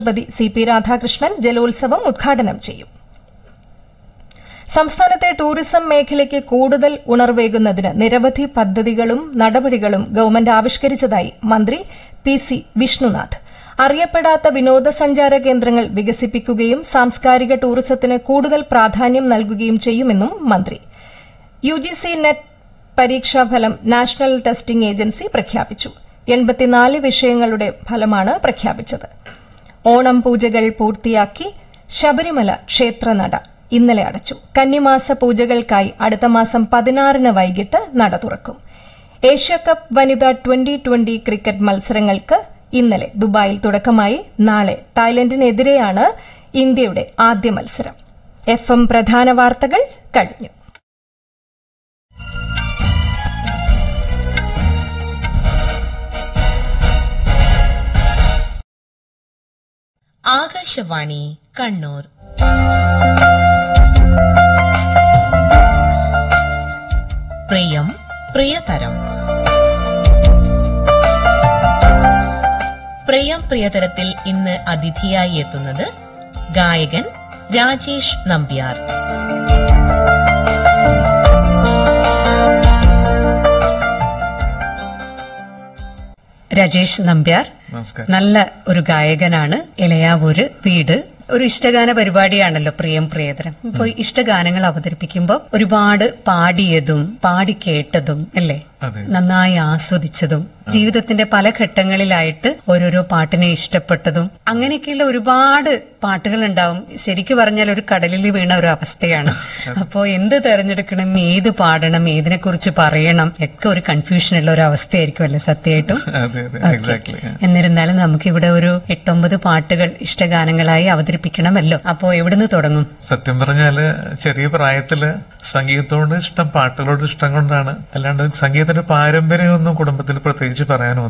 രാഷ്ട്രപതി C P Radhakrishnan ജലോത്സവം ഉദ്ഘാടനം ചെയ്യും സംസ്ഥാനത്തെ ടൂറിസം മേഖലയ്ക്ക് കൂടുതൽ ഉണർവേകുന്നതിന് നിരവധി പദ്ധതികളും നടപടികളും ഗവൺമെന്റ് ആവിഷ്കരിച്ചതായി മന്ത്രി പി സി വിഷ്ണുനാഥ് അറിയപ്പെടാത്ത വിനോദസഞ്ചാര കേന്ദ്രങ്ങൾ വികസിപ്പിക്കുകയും സാംസ്കാരിക ടൂറിസത്തിന് കൂടുതൽ പ്രാധാന്യം നൽകുകയും ചെയ്യുമെന്നും മന്ത്രി യുജിസി നെറ്റ് പരീക്ഷാഫലം നാഷണൽ ടെസ്റ്റിംഗ് ഏജൻസി പ്രഖ്യാപിച്ചു എൺപത്തിനാല് വിഷയങ്ങളുടെ ഫലമാണ് പ്രഖ്യാപിച്ചത് ഓണം പൂജകൾ പൂർത്തിയാക്കി ശബരിമല ക്ഷേത്രനട ഇന്നലെ അടച്ചു കന്നിമാസ പൂജകൾക്കായി അടുത്ത മാസം പതിനാറിന് വൈകിട്ട് നട തുറക്കും ഏഷ്യാകപ്പ് വനിതാ ട്വന്റി ട്വന്റി ക്രിക്കറ്റ് മത്സരങ്ങൾക്ക് ഇന്നലെ ദുബായിൽ തുടക്കമായി നാളെ തായ്ലൻഡിനെതിരെയാണ് ഇന്ത്യയുടെ ആദ്യ മത്സരം എഫ് എം പ്രധാന വാർത്തകൾ കഴിഞ്ഞു ആകാശവാണി കണ്ണൂർ പ്രിയം പ്രിയതരം പ്രിയം പ്രിയതരത്തിൽ ഇന്ന് അതിഥിയായി എത്തുന്നത് ഗായകൻ രാജേഷ് നമ്പ്യാർ രാജേഷ് നമ്പ്യാർ നമസ്കാരം നല്ല ഒരു ഗായകനാണ് ഇളയാവൂര് വീട് ഒരു ഇഷ്ടഗാന പരിപാടിയാണല്ലോ പ്രിയം പ്രിയതരം ഇപ്പൊ ഇഷ്ടഗാനങ്ങൾ അവതരിപ്പിക്കുമ്പോൾ ഒരുപാട് പാടിയതും പാടി കേട്ടതും അല്ലേ അതെ. നന്നായി ആസ്വദിച്ചതും ജീവിതത്തിന്റെ പല ഘട്ടങ്ങളിലായിട്ട് ഓരോരോ പാട്ടിനെ ഇഷ്ടപ്പെട്ടതും അങ്ങനെയൊക്കെയുള്ള ഒരുപാട് പാട്ടുകൾ ഉണ്ടാവും ശരിക്കു പറഞ്ഞാൽ ഒരു കടലിൽ വീണ ഒരു അവസ്ഥയാണ് അപ്പോ എന്ത് തെരഞ്ഞെടുക്കണം ഏത് പാടണം ഏതിനെ കുറിച്ച് പറയണം ഒക്കെ ഒരു കൺഫ്യൂഷൻ ഉള്ള ഒരു അവസ്ഥയായിരിക്കും അല്ലേ സത്യമായിട്ടും അതെ അതെ Okay. എക്സാക്ട്ലി എന്നിരുന്നാലും നമുക്കിവിടെ ഒരു എട്ടൊമ്പത് പാട്ടുകൾ ഇഷ്ടഗാനങ്ങളായി അവതരിപ്പിക്കണമല്ലോ അപ്പോ എവിടുന്ന് തുടങ്ങും സത്യം പറഞ്ഞാല് ചെറിയ പ്രായത്തില് സംഗീതത്തോട് ഇഷ്ടം പാട്ടുകളോട് ഇഷ്ടം കൊണ്ടാണ് അല്ലാണ്ട് സംഗീതത്തിന്റെ പാരമ്പര്യമൊന്നും കുടുംബത്തിൽ പ്രത്യേകിച്ച് പറയാനൊന്നുമില്ല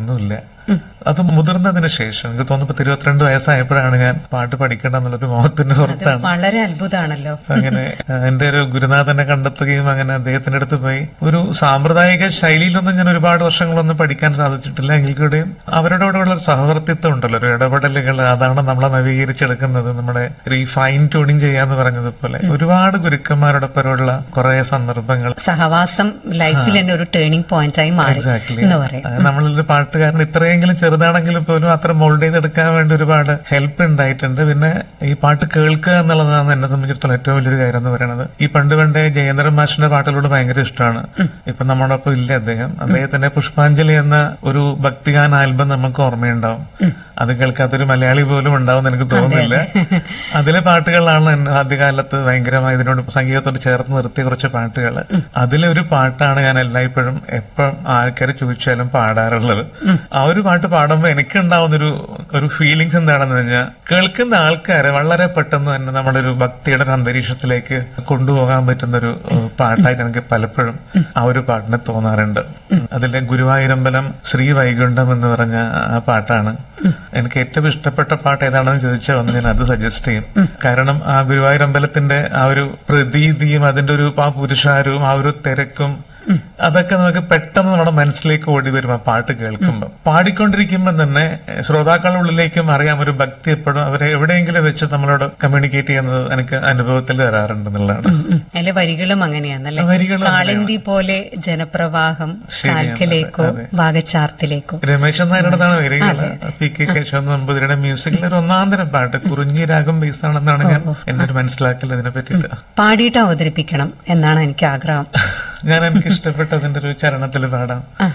അത് മുതിർന്നതിന് ശേഷം എനിക്ക് തോന്നുന്നു ഇരുപത്തിരണ്ട് വയസ്സായപ്പോഴാണ് ഞാൻ പാട്ട് പഠിക്കണം എന്നുള്ളൊരു മോഹത്തിന്റെ പുറത്താണ് വളരെ അത്ഭുതമാണല്ലോ അങ്ങനെ ആ, എന്റെ ഒരു ഗുരുനാഥനെ കണ്ടെത്തുകയും അങ്ങനെ അദ്ദേഹത്തിന്റെ അടുത്ത് പോയി ഒരു സാമ്പ്രദായിക ശൈലിയിലൊന്നും ഞാൻ ഒരുപാട് വർഷങ്ങളൊന്നും പഠിക്കാൻ സാധിച്ചിട്ടില്ല എങ്കിൽ കൂടെയും അവരുടെ കൂടെയുള്ള ഒരു സഹവർത്തിത്വം ഉണ്ടല്ലോ ഒരു ഇടപെടലുകൾ അതാണ് നമ്മളെ നവീകരിച്ചെടുക്കുന്നത് നമ്മുടെ ഈ ഫൈൻ ട്യൂണിങ് ചെയ്യാന്ന് പറഞ്ഞതുപോലെ ഒരുപാട് ഗുരുക്കന്മാരോടൊപ്പമുള്ള കുറെ സന്ദർഭങ്ങൾ സഹവാസം ലൈഫിൽ തന്നെ ഒരു ടേണിംഗ് പോയിന്റ് ആയി മാറി എക്സാക്ട്ലി എന്ന് പറയാം നമ്മളൊരു പാട്ടുകാരൻ ഇത്രയെങ്കിലും ചെറുതാണെങ്കിലും പോലും അത്ര മോൾഡ് ചെയ്തെടുക്കാൻ വേണ്ടി ഒരുപാട് ഹെൽപ്പ് ഉണ്ടായിട്ടുണ്ട് പിന്നെ ഈ പാട്ട് കേൾക്കുക എന്നുള്ളതാണ് എന്നെ സംബന്ധിച്ചിടത്തോളം ഏറ്റവും വലിയൊരു കാര്യം എന്ന് പറയുന്നത് ഈ പണ്ട് പണ്ടേ ജയേന്ദ്രൻ മാഷിന്റെ പാട്ടുകളോട് ഭയങ്കര ഇഷ്ടമാണ് ഇപ്പൊ നമ്മളോടൊപ്പം ഇല്ല അദ്ദേഹം അദ്ദേഹത്തിന്റെ പുഷ്പാഞ്ജലി എന്ന ഒരു ഭക്തിഗാന ആൽബം നമുക്ക് ഓർമ്മയുണ്ടാവും അത് കേൾക്കാത്തൊരു മലയാളി പോലും ഉണ്ടാവും എനിക്ക് തോന്നുന്നില്ല അതിലെ പാട്ടുകളാണ് എന്നെ ആദ്യകാലത്ത് ഭയങ്കരമായി ഇതിനോട് സംഗീതത്തോട് ചേർത്ത് നിർത്തിയ കുറച്ച് പാട്ടുകൾ അതിലെ ഒരു പാട്ടാണ് ഞാൻ എല്ലായ്പ്പോഴും എപ്പം ആൾക്കാർ ചോദിച്ചാലും പാടാറുള്ളത് ആ ഒരു പാട്ട് പാടുമ്പോൾ എനിക്ക് ഉണ്ടാവുന്ന ഒരു ഒരു ഫീലിങ്സ് എന്താണെന്ന് കഴിഞ്ഞാൽ കേൾക്കുന്ന ആൾക്കാരെ വളരെ പെട്ടെന്ന് തന്നെ നമ്മുടെ ഒരു ഭക്തിയുടെ ഒരു അന്തരീക്ഷത്തിലേക്ക് കൊണ്ടുപോകാൻ പറ്റുന്ന ഒരു ഏഹ്, പാട്ടായിട്ട് എനിക്ക് പലപ്പോഴും ആ ഒരു പാട്ടിനെ തോന്നാറുണ്ട് അതിലെ ഗുരുവായൂരമ്പലം ശ്രീ വൈകുണ്ഠം എന്ന് പറഞ്ഞ ആ പാട്ടാണ് എനിക്ക് ഏറ്റവും ഇഷ്ടപ്പെട്ട പാട്ട് ഏതാണെന്ന് ചോദിച്ചാൽ ഒന്ന് ഞാൻ അത് സജസ്റ്റ് ചെയ്യും കാരണം ആ ഗുരുവായൂരമ്പലത്തിന്റെ ആ ഒരു പ്രതീതിയും അതിന്റെ ഒരു ആ പുരുഷാരവും ആ ഒരു തിരക്കും അതൊക്കെ നമുക്ക് പെട്ടെന്ന് നമ്മുടെ മനസ്സിലേക്ക് ഓടി വരും ആ പാട്ട് കേൾക്കുമ്പോൾ പാടിക്കൊണ്ടിരിക്കുമ്പോൾ തന്നെ എഹ്, ശ്രോതാക്കളുടെ ഉള്ളിലേക്കും അറിയാം ഒരു ഭക്തി എപ്പോഴും അവരെ എവിടെയെങ്കിലും വെച്ച് നമ്മളോട് കമ്മ്യൂണിക്കേറ്റ് ചെയ്യുന്നത് എനിക്ക് അനുഭവത്തിൽ വരാറുണ്ട് എന്നുള്ളതാണ് അതിലെ വരികളും അങ്ങനെയാണല്ലേ വരികളും കാളന്തി പോലെ ജനപ്രവാഹം ശരിയാണ്. കാൽക്കലേക്കോ അതെ. ഭാഗച്ചാർത്തിലേക്കോ രമേശൻ നായരുടേതാണ് വരികള് പി കെ കേശവൻ നമ്പൂതിരിയുടെ മ്യൂസിക്കിൽ ഒരു ഒന്നാന്തരം പാട്ട് കുറിഞ്ഞി രാഗം ബേസാണെന്നാണ് ഞാൻ എന്റെ ഒരു മനസ്സിലാക്കൽ ഇതിനെ പറ്റിയിട്ട് പാടിയിട്ട് അവതരിപ്പിക്കണം എന്നാണ് എനിക്ക് ആഗ്രഹം ഞാൻ എനിക്ക് ഇഷ്ടപ്പെട്ട അതിന്റെ ഒരു ചരണത്തിൽ പാടാം